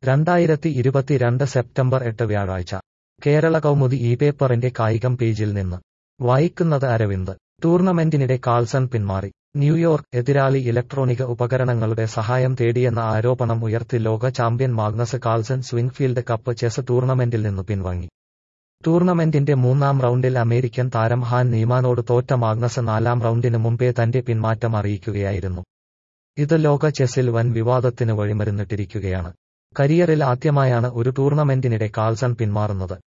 രണ്ടായിരത്തി ഇരുപത്തിരണ്ട് സെപ്റ്റംബർ എട്ട് വ്യാഴാഴ്ച കേരള കൗമുദി ഈ പേപ്പറിന്റെ കായികം പേജിൽ നിന്ന് വായിക്കുന്നത് അരവിന്ദ് ടൂർണമെന്റിനിടെ കാൾസൺ പിന്മാറി ന്യൂയോർക്ക് എതിരാളി ഇലക്ട്രോണിക ഉപകരണങ്ങളുടെ സഹായം തേടിയെന്ന ആരോപണം ഉയർത്തി ലോക champion Magnus Carlsen Sinquefield cup chess ടൂർണമെന്റിൽ നിന്ന് പിൻവാങ്ങി ടൂർണമെന്റിന്റെ മൂന്നാം റൗണ്ടിൽ അമേരിക്കൻ താരം ഹാൻ നീമാനോട് തോറ്റ മാഗ്നസ് നാലാം റൗണ്ടിന് മുമ്പേ തന്റെ പിന്മാറ്റം അറിയിക്കുകയായിരുന്നു ഇത് ലോക ചെസ്സിൽ വൻ വിവാദത്തിന് വഴിമരുന്നിട്ടിരിക്കുകയാണ് കരിയറിൽ ആദ്യമായാണ് ഒരു ടൂർണമെന്റിനിടെ കാൾസൺ പിന്മാറുന്നത്